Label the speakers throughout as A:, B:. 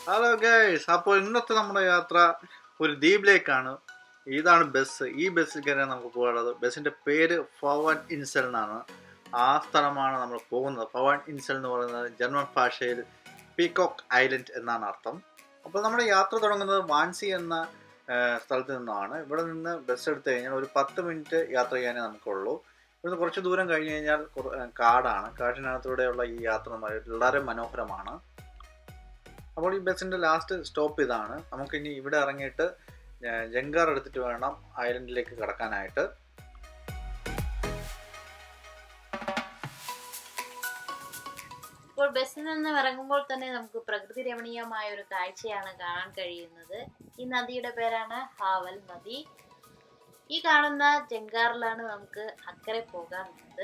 A: Hello guys അപ്പോൾ ഇന്നത്തെ നമ്മുടെ യാത്ര ഒരു ദ്വീപിലേക്കാണ് ഇതാണ് ബസ് ഈ ബസ്സിൽ കയറിയാണ് നമുക്ക് പോകാനുള്ളത് ബസ്സിന്റെ പേര് ഫവൻ ഇൻസൽ എന്നാണ് ആ സ്ഥലമാണ് നമ്മൾ പോകുന്നത് ഫവൻ ഇൻസൽ എന്ന് പറയുന്നത് ജർമ്മൻ ഭാഷയിൽ പീകോക്ക് ഐലൻഡ് എന്നാണ് അർത്ഥം അപ്പോൾ നമ്മുടെ യാത്ര തുടങ്ങുന്നത് വാൻസി എന്ന ആ, സ്ഥലത്ത് നിന്നാണ് ഇവിടെ നിന്ന് ബസ് എടുത്തു കഴിഞ്ഞാൽ ഒരു പത്ത് മിനിറ്റ് യാത്ര ചെയ്യാനേ നമുക്കുള്ളൂ ഇവിടുന്ന് കുറച്ച് ദൂരം കഴിഞ്ഞ് കഴിഞ്ഞാൽ കുറ- ആ, കാടാണ് കാട്ടിനകത്തൂടെയുള്ള ഈ യാത്ര വളരെ മനോഹരമാണ് അപ്പോൾ ഈ ബസ്സിന്റെ ലാസ്റ്റ് സ്റ്റോപ്പ് ഇതാണ് നമുക്കിനി ഇവിടെ ഇറങ്ങിയിട്ട് ഏർ ജങ്കാർ എടുത്തിട്ട് വേണം ഐലൻഡിലേക്ക് കടക്കാനായിട്ട്
B: ഇപ്പോൾ ബസ്സിൽ നിന്ന് ഇറങ്ങുമ്പോൾ തന്നെ നമുക്ക് പ്രകൃതി രമണീയമായ ഒരു കാഴ്ചയാണ് കാണാൻ കഴിയുന്നത് ഈ നദിയുടെ പേരാണ് ഹാവൽ നദി ഈ കാണുന്ന ജങ്കാറിലാണ് നമുക്ക് അക്കരെ പോകാറുള്ളത്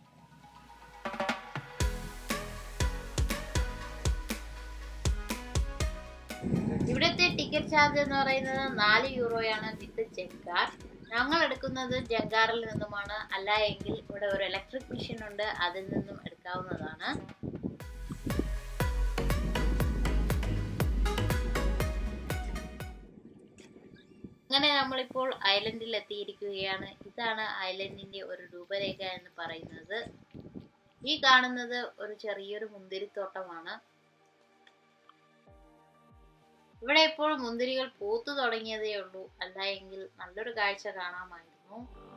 B: ഇവിടുത്തെ ടിക്കറ്റ് ചാർജ് എന്ന് പറയുന്നത് നാല് യൂറോയാണ് വിത്ത് ജങ്കാർ ഞങ്ങൾ എടുക്കുന്നത് ജങ്കാറിൽ നിന്നുമാണ് അല്ല എങ്കിൽ ഇവിടെ ഒരു ഇലക്ട്രിക് മെഷീൻ ഉണ്ട് അതിൽ നിന്നും എടുക്കാവുന്നതാണ് അങ്ങനെ നമ്മളിപ്പോൾ ഐലൻഡിൽ എത്തിയിരിക്കുകയാണ് ഇതാണ് ഐലൻഡിന്റെ ഒരു രൂപരേഖ എന്ന് പറയുന്നത് ഈ കാണുന്നത് ഒരു ചെറിയൊരു മുന്തിരിത്തോട്ടമാണ് ഇവിടെ ഇപ്പോൾ മുന്തിരികൾ പൂത്തു തുടങ്ങിയതേ ഉള്ളൂ അല്ല എങ്കിൽ നല്ലൊരു കാഴ്ച കാണാമായിരുന്നു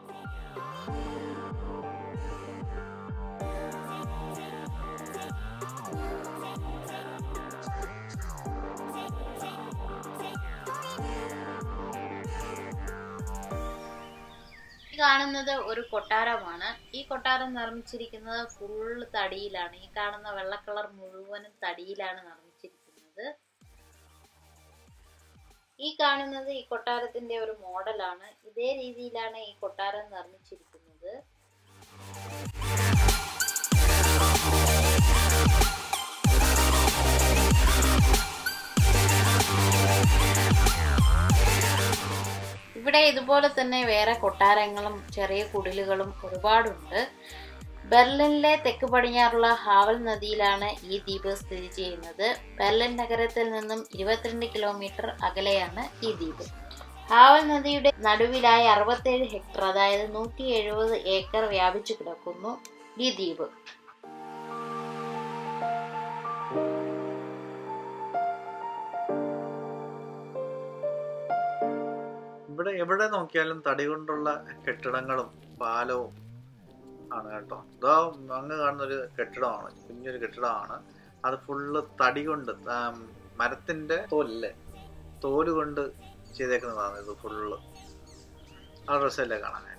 B: ഈ കാണുന്നത് ഒരു കൊട്ടാരമാണ് ഈ കൊട്ടാരം നിർമ്മിച്ചിരിക്കുന്നത് ഫുള്ള് തടിയിലാണ് ഈ കാണുന്ന വെള്ള കളർ മുഴുവനും തടിയിലാണ് നിർമ്മിച്ചിരിക്കുന്നത് ഈ കാണുന്നത് ഈ കൊട്ടാരത്തിന്റെ ഒരു മോഡലാണ് ഇതേ രീതിയിലാണ് ഈ കൊട്ടാരം നിർമ്മിച്ചിരിക്കുന്നത് ഇവിടെ ഇതുപോലെ തന്നെ വേറെ കൊട്ടാരങ്ങളും ചെറിയ കുടിലുകളും ഒരുപാടുണ്ട് ബെർലിനിലെ തെക്ക് പടിഞ്ഞാറുള്ള ഹാവൽ നദിയിലാണ് ഈ ദ്വീപ് സ്ഥിതി ചെയ്യുന്നത് ബെർലിൻ നഗരത്തിൽ നിന്നും ഇരുപത്തിരണ്ട് കിലോമീറ്റർ അകലെയാണ് ഈ ദ്വീപ് ഹാവൽ നദിയുടെ നടുവിലായി അറുപത്തേഴ് ഹെക്ടർ അതായത് നൂറ്റി എഴുപത് ഏക്കർ വ്യാപിച്ചു കിടക്കുന്നു ഈ ദ്വീപ്
A: ഇവിടെ എവിടെ നോക്കിയാലും തടി കൊണ്ടുള്ള കെട്ടിടങ്ങളും പാലവും ആണ് കേട്ടോ ഇതാ അങ്ങ് കാണുന്ന ഒരു കെട്ടിടമാണ് കുഞ്ഞൊരു കെട്ടിടമാണ് അത് ഫുള്ള് തടി കൊണ്ട് ആം, മരത്തിന്റെ തോലല്ലേ തോല് കൊണ്ട് ചെയ്തേക്കുന്നതാണ് ഇത് ഫുള്ള് ആ ഡ്രസ്സല്ലേ കാണാനായിട്ട്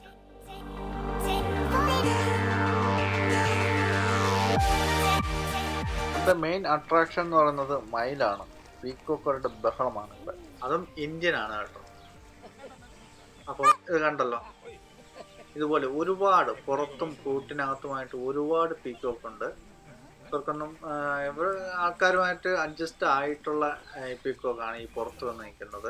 A: ഇവിടുത്തെ മെയിൻ അട്രാക്ഷൻ എന്ന് പറയുന്നത് മയിലാണ് പീക്കോക്കറുടെ ബഹളമാണ് ഇവിടെ അതും ഇന്ത്യൻ ആണ് കേട്ടോ അപ്പോൾ ഇത് കണ്ടല്ലോ ഇതുപോലെ ഒരുപാട് പുറത്തും കൂട്ടിനകത്തുമായിട്ട് ഒരുപാട് പീക്കോക്ക് ഉണ്ട് ഇവർക്കൊന്നും ആ, ഇവർ ആൾക്കാരുമായിട്ട് അഡ്ജസ്റ്റ് ആയിട്ടുള്ള പീക്കോക്കാണ് ഈ പുറത്ത് വന്ന് നിൽക്കുന്നത്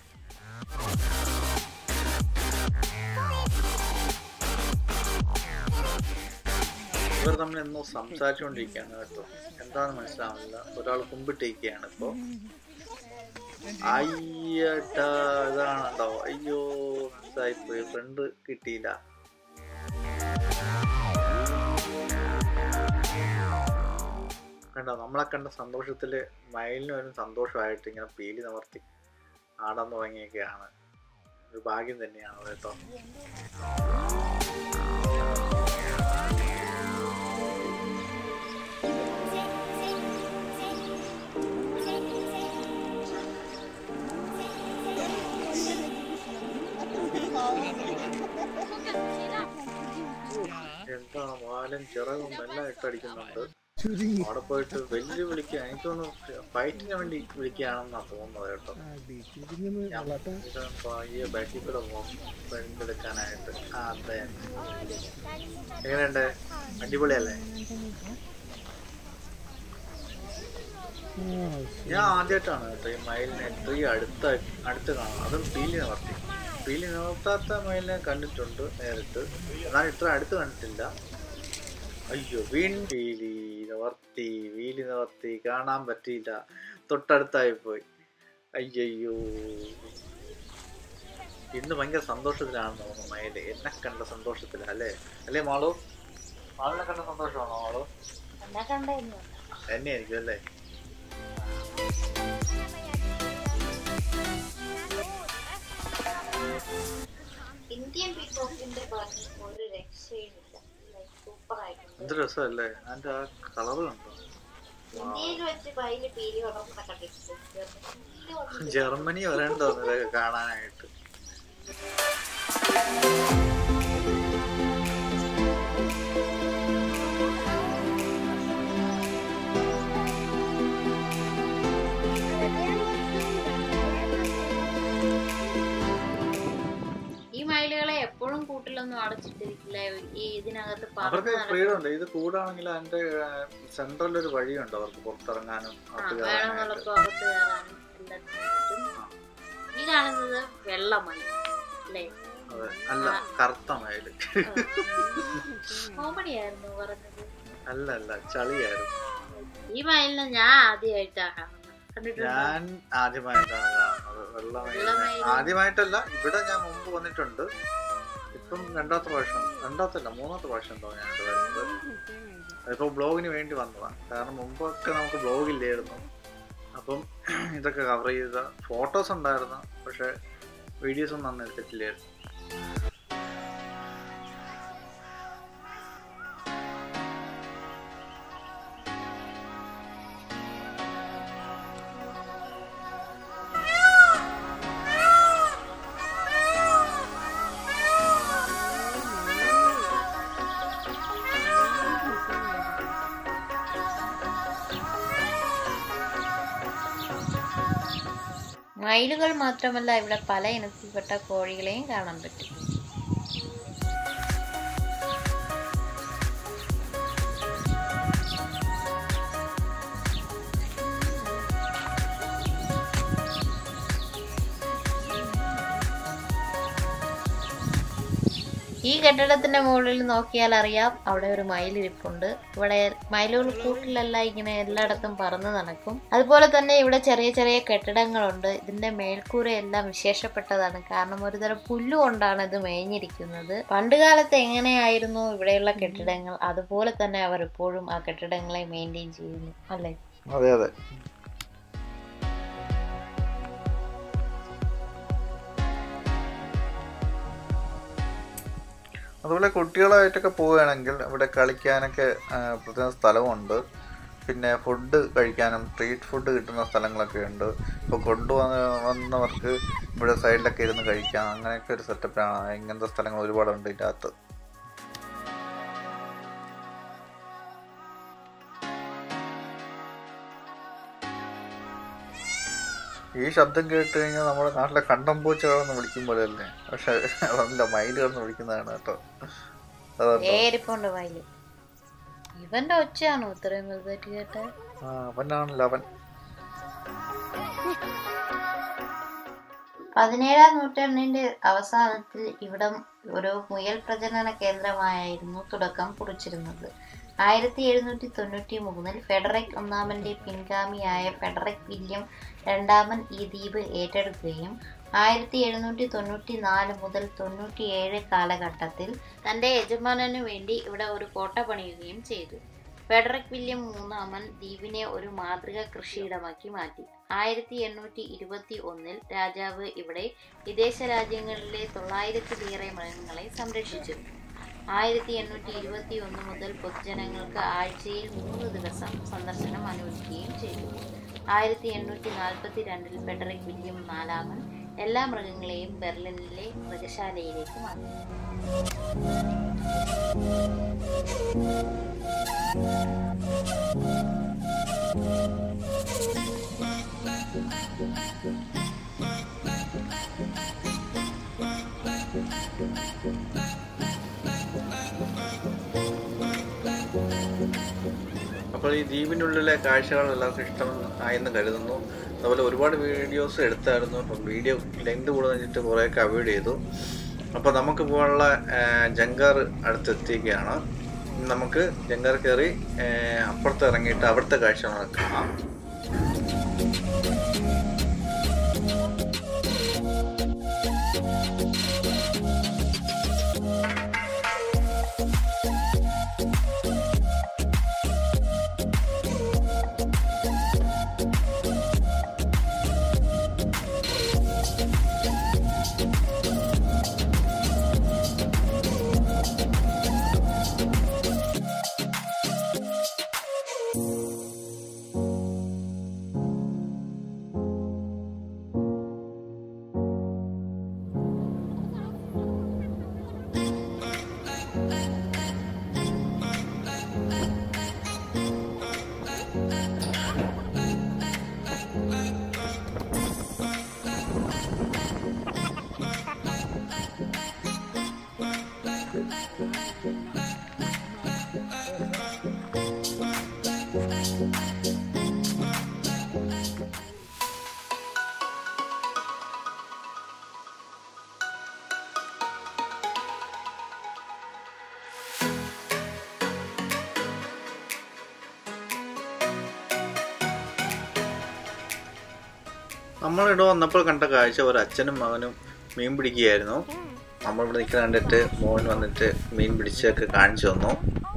A: ഇവർ തമ്മിൽ എന്തോ സംസാരിച്ചുകൊണ്ടിരിക്കുകയാണ് കേട്ടോ എന്താന്ന് മനസ്സിലാവുന്നില്ല ഒരാൾ കുമ്പിട്ടിരിക്കുകയാണ് ഇപ്പോ അയ്യട്ടാ ഇതാണുണ്ടോ അയ്യോ മിസ്സായിപ്പോയി ഫ്രണ്ട് കിട്ടിയില്ല കണ്ടോ നമ്മളെ കണ്ട സന്തോഷത്തില് മയിലിന് ഒരു സന്തോഷമായിട്ട് ഇങ്ങനെ പീലി നിവർത്തി ആടാൻ തുടങ്ങിയൊക്കെയാണ് ഒരു ഭാഗ്യം തന്നെയാണ് കേട്ടോ എന്താ വാലും ചിറകും എല്ലാം ഇട്ടടിക്കുന്നുണ്ട് അവിടെ പോയിട്ട് വെല്ലു വിളിക്കുക എനിക്ക് തോന്നുന്നു ഫൈറ്റിന് വേണ്ടി വിളിക്കുകയാണെന്നാ തോന്നുന്നത് കേട്ടോ ഞാൻ ഇത് പയ്യെ ബാക്കിൽ കൂടെ പോകും ഫ്രണ്ട് എടുക്കാനായിട്ട് ആ അതെ എങ്ങനെയുണ്ട് അടിപൊളിയല്ലേ ഞാൻ ആദ്യമായിട്ടാണ് കേട്ടോ ഈ മയിലിനെ ഇത്രയും അടുത്ത അടുത്ത് കാണുന്നത് അതും പീലി നിവർത്തി പീലി നിവർത്താത്ത മയിലിനെ കണ്ടിട്ടുണ്ട് നേരിട്ട് എന്നാൽ ഇത്ര അടുത്ത് കണ്ടിട്ടില്ല അയ്യോ വീൺ പീലി നിവർത്തി വീലി നിവർത്തി കാണാൻ പറ്റിയില്ല തൊട്ടടുത്തായി പോയി അയ്യയ്യോ ഇന്ന് ഭയങ്കര സന്തോഷത്തിലാണെന്ന് തോന്നുന്നു മയില് എന്നെ കണ്ട സന്തോഷത്തില അല്ലേ അല്ലേ മാളു മാളിനെ കണ്ട സന്തോഷമാണോ മാളു
B: എന്നെ കണ്ടായിരുന്നു
A: എന്നെ ആയിരിക്കും അല്ലേ
B: ഇന്ത്യൻ പീക്കോക്കിന്റെ ഭംഗി ഒരു രക്ഷയുമില്ല സൂപ്പർ ആയിട്ടുണ്ട്
A: എന്ത് രസമല്ലേ അതിന്റെ ആ കളറ് കണ്ടോ
B: ഇന്ത്യയിൽ വെച്ച് പൈല് പീലി വളർന്ന കണ്ടിട്ടുണ്ട് ജർമ്മനിയില് വന്നിട്ട്
A: ജർമ്മനി വരേണ്ട ഇതൊക്കെ കാണാനായിട്ട്
B: ഈ മയിലുകളെ എപ്പോഴും കൂട്ടിലൊന്നും അടച്ചിട്ടിരിക്കില്ല ഈ ഇതിനകത്ത്
A: അവർക്ക്
B: പറന്ന്
A: ഫ്രീഡം ഉണ്ട് ഇത് കൂടാണെങ്കിൽ അതിന്റെ സെൻട്രൽ ഒരു വഴിയുണ്ട് അവർക്ക് പുറത്തിറങ്ങാനും അകത്ത് കയറാനായിട്ട്
B: വേണമെന്നുള്ളപ്പോ അകത്ത് കയറാനും എല്ലാത്തിനും പറ്റും ഈ കാണുന്നത് വെള്ള മയിൽ അല്ലേ
A: അതെ അല്ല കറുത്ത മയില്
B: കോമഡി ആയിരുന്നു പറഞ്ഞത്
A: അല്ല അല്ല ചളിയായിരുന്നു
B: ഈ മയിലിനെ ഞാൻ ആദ്യമായിട്ടാണ് കാണുന്നത് കണ്ടിട്ടുണ്ടോ
A: ഞാൻ ആദ്യമായിട്ടാണ് കാണുന്നത് വെള്ള
B: വെള്ള
A: മയിലിനെ
B: മയില്.
A: ആദ്യമായിട്ടല്ല ഇവിടെ ഞാൻ മുമ്പ് വന്നിട്ടുണ്ട് ഇപ്പം രണ്ടാമത്തെ പ്രാവശ്യം രണ്ടാമത്തല്ല മൂന്നാമത്തെ പ്രാവശ്യം തോന്നി ഞാൻ ഇവിടെ വരുന്നത് അതിപ്പോ ബ്ലോഗിന് വേണ്ടി വന്നതാണ് കാരണം മുമ്പൊക്കെ നമുക്ക് ബ്ലോഗ് ഇല്ലായിരുന്നു അപ്പം ഇതൊക്കെ കവർ ചെയ്ത ഫോട്ടോസ് ഉണ്ടായിരുന്നു പക്ഷെ വീഡിയോസ് ഒന്നും അന്ന് എടുത്തിട്ടില്ലായിരുന്നു
B: മയിലുകൾ മാത്രമല്ല ഇവിടെ പല ഇനത്തിൽപ്പെട്ട കോഴികളെയും കാണാൻ പറ്റും ഈ കെട്ടിടത്തിന്റെ മുകളിൽ നോക്കിയാൽ അറിയാം അവിടെ ഒരു മയിലിരിപ്പുണ്ട് ഇവിടെ മയിലുകൾ കൂട്ടിലല്ല ഇങ്ങനെ എല്ലായിടത്തും പറന്ന് നടക്കും അതുപോലെ തന്നെ ഇവിടെ ചെറിയ ചെറിയ കെട്ടിടങ്ങളുണ്ട് ഇതിന്റെ മേൽക്കൂരയെല്ലാം വിശേഷപ്പെട്ടതാണ് കാരണം ഒരുതരം പുല്ല് കൊണ്ടാണ് ഇത് മേഞ്ഞിരിക്കുന്നത് പണ്ടുകാലത്ത് എങ്ങനെയായിരുന്നു ഇവിടെയുള്ള കെട്ടിടങ്ങൾ അതുപോലെ തന്നെ അവർ ഇപ്പോഴും ആ കെട്ടിടങ്ങളെ മെയിൻറ്റെയിൻ ചെയ്യുന്നു അല്ലേ
A: അതെ അതെ അതുപോലെ കുട്ടികളായിട്ടൊക്കെ പോവുകയാണെങ്കിൽ ഇവിടെ കളിക്കാനൊക്കെ ആ, പ്രത്യേക സ്ഥലമുണ്ട് പിന്നെ ഫുഡ് കഴിക്കാനും സ്ട്രീറ്റ് ഫുഡ് കിട്ടുന്ന സ്ഥലങ്ങളൊക്കെ ഉണ്ട് ഇപ്പോൾ കൊണ്ടുവന്ന് വന്നവർക്ക് ഇവിടെ സൈഡിലൊക്കെ ഇരുന്ന് കഴിക്കാം അങ്ങനെയൊക്കെ ഒരു സെറ്റപ്പാണ് ഇങ്ങനത്തെ സ്ഥലങ്ങൾ ഒരുപാടുണ്ട് ഇതിൻ്റെ അകത്ത് ഈ ശബ്ദം കേട്ട് കഴിഞ്ഞാൽ നമ്മുടെ നാട്ടിലെ കണ്ടം പൂച്ചകളെന്ന് വിളിക്കും പോലെയല്ലേ പക്ഷെ അതല്ല മയിലുകളെന്ന് വിളിക്കുന്നതാണ് കേട്ടോ അതല്ല
B: ഏരിപ്പുണ്ട് മയില് ഇവന്റെ ഒച്ചയാണോ ഇത്രയും വലുതായിട്ട് കേട്ടെ
A: ആ അവനാണല്ലോ അവൻ
B: പതിനേഴാം നൂറ്റാണ്ടിന്റെ അവസാനത്തിൽ ഇവിടം ഒരു മുയൽ പ്രജനന കേന്ദ്രമായിരുന്നു തുടക്കം കുറിച്ചിരുന്നത് ആയിരത്തി എഴുന്നൂറ്റി തൊണ്ണൂറ്റി മൂന്നിൽ ഫെഡറിക് ഒന്നാമന്റെ പിൻഗാമിയായ ഫെഡറിക് വില്യം രണ്ടാമൻ ഈ ദ്വീപ് ഏറ്റെടുക്കുകയും ആയിരത്തി എഴുന്നൂറ്റി തൊണ്ണൂറ്റി നാല് മുതൽ തൊണ്ണൂറ്റിയേഴ് കാലഘട്ടത്തിൽ തന്റെ യജമാനു വേണ്ടി ഇവിടെ ഒരു കോട്ട പണിയുകയും ചെയ്തു ഫെഡറിക് വില്യം മൂന്നാമൻ ദ്വീപിനെ ഒരു മാതൃക കൃഷിയിടമാക്കി മാറ്റി ആയിരത്തി എണ്ണൂറ്റി ഇരുപത്തി ഒന്നിൽ രാജാവ് ഇവിടെ വിദേശ രാജ്യങ്ങളിലെ തൊള്ളായിരത്തിലേറെ മൃഗങ്ങളെ സംരക്ഷിച്ചു ആയിരത്തി എണ്ണൂറ്റി ഇരുപത്തി ഒന്ന് മുതൽ പൊതുജനങ്ങൾക്ക് ആഴ്ചയിൽ മൂന്ന് ദിവസം സന്ദർശനം അനുവദിക്കുകയും ചെയ്തു ആയിരത്തി എണ്ണൂറ്റി നാൽപ്പത്തി രണ്ടിൽ ഫെഡറിക് വില്യം നാലാമൻ എല്ലാ മൃഗങ്ങളെയും ബെർലിനിലെ മൃഗശാലയിലേക്ക് മാറ്റി
A: അപ്പോൾ ഈ ദ്വീപിനുള്ളിലെ കാഴ്ചകൾ എല്ലാവർക്കും ഇഷ്ടം ആയെന്ന് കരുതുന്നു അതുപോലെ ഒരുപാട് വീഡിയോസ് എടുത്തായിരുന്നു അപ്പം വീഡിയോ ലെങ്ത് കൂടുതൽ വെച്ചിട്ട് കുറേയൊക്കെ അവോയ്ഡ് ചെയ്തു അപ്പോൾ നമുക്ക് പോകാനുള്ള ജങ്കാർ അടുത്തെത്തിക്കുകയാണ് ഇനി നമുക്ക് ജങ്കർ കയറി ഏർ, അപ്പുറത്ത് ഇറങ്ങിയിട്ട് അവിടുത്തെ കാഴ്ച നമുക്ക് കാണാം നമ്മളിവിടെ വന്നപ്പോൾ കണ്ട കാഴ്ച ഒരു അച്ഛനും മകനും മീൻ പിടിക്കുകയായിരുന്നു നമ്മളിവിടെ നിൽക്കുന്ന കണ്ടിട്ട് മോൻ വന്നിട്ട് മീൻ പിടിച്ചൊക്കെ കാണിച്ചു തന്നു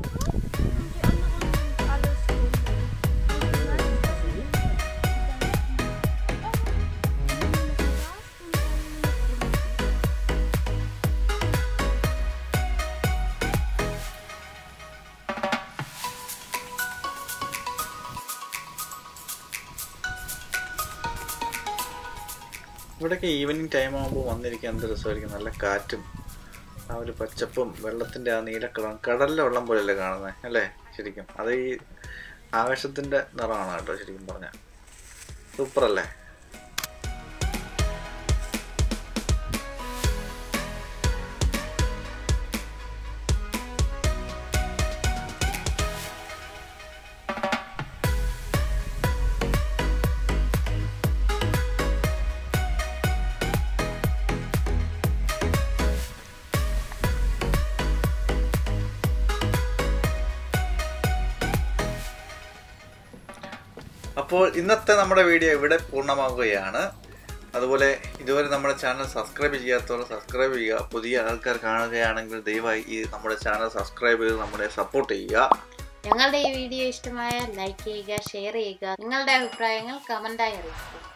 A: ഇവിടെയൊക്കെ ഈവനിങ് ടൈം ആകുമ്പോൾ വന്നിരിക്കാൻ എന്ത് രസമായിരിക്കും നല്ല കാറ്റും ആ ഒരു പച്ചപ്പും വെള്ളത്തിൻ്റെ ആ നീലക്കളറും കടലിലെ വെള്ളം പോലെയല്ലേ കാണുന്നത് അല്ലേ ശരിക്കും അത് ഈ ആകാശത്തിൻ്റെ നിറമാണ് കേട്ടോ ശരിക്കും പറഞ്ഞാൽ സൂപ്പർ അല്ലേ അപ്പോൾ ഇന്നത്തെ നമ്മുടെ വീഡിയോ ഇവിടെ പൂർണ്ണമാവുകയാണ് അതുപോലെ ഇതുവരെ നമ്മുടെ ചാനൽ സബ്സ്ക്രൈബ് ചെയ്യാത്തവർ സബ്സ്ക്രൈബ് ചെയ്യുക പുതിയ ആൾക്കാർ കാണുകയാണെങ്കിൽ ദയവായി ഈ നമ്മുടെ ചാനൽ സബ്സ്ക്രൈബ് ചെയ്ത് നമ്മളെ സപ്പോർട്ട് ചെയ്യുക
B: ഞങ്ങളുടെ ഈ വീഡിയോ ഇഷ്ടമായ ലൈക്ക് ചെയ്യുക ഷെയർ ചെയ്യുക നിങ്ങളുടെ അഭിപ്രായങ്ങൾ കമന്റായി അറിയിക്കുക